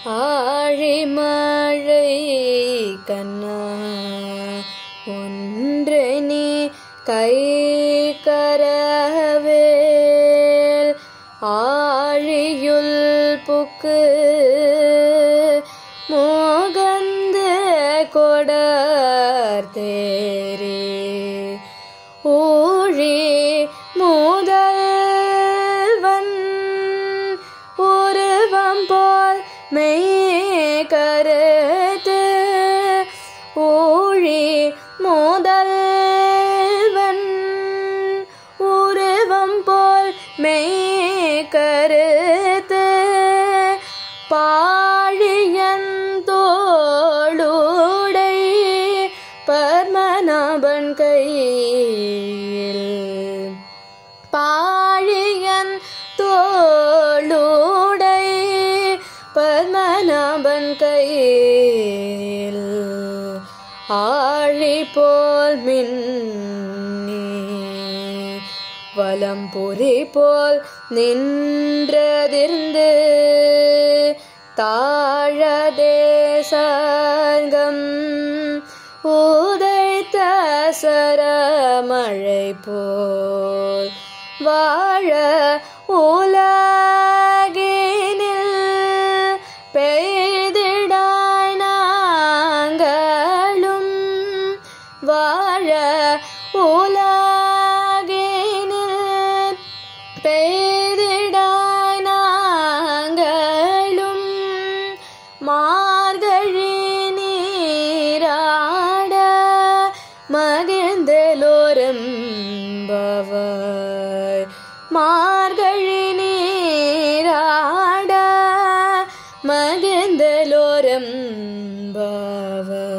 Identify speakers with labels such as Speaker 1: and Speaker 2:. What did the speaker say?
Speaker 1: ஆழிமழை கண்ணா ஒன்று நீ கை கரவேல் ஆழியுள் புக்கு மோகந்து கொடர் தேரே ஊழி முதல்வன் உருவம் போல் மெய் கருத்து ஊழி முதல்வன் உருவம் போல் மெய் கருத்து பாழியன் தோளுடை பத்மநாபன் கையில் பாழியன் தோளுடை பத்மநாபன் கையில் ஆழி போல் மின்னி வலம்புரி போல் நின்றதிர்ந்து தாழதே சங்கம் உதைத்த சரமழை போல் வாழ உலகினில் பெய்திடாய் நாங்களும் வாழ உலகினில் பெய்திடாய் நாங்களும் மார்கழி நீராட மகிழ்ந்தலோரம் பவாய் மார்கழி நீராட மகிழ்ந்தலோரம் பவாய்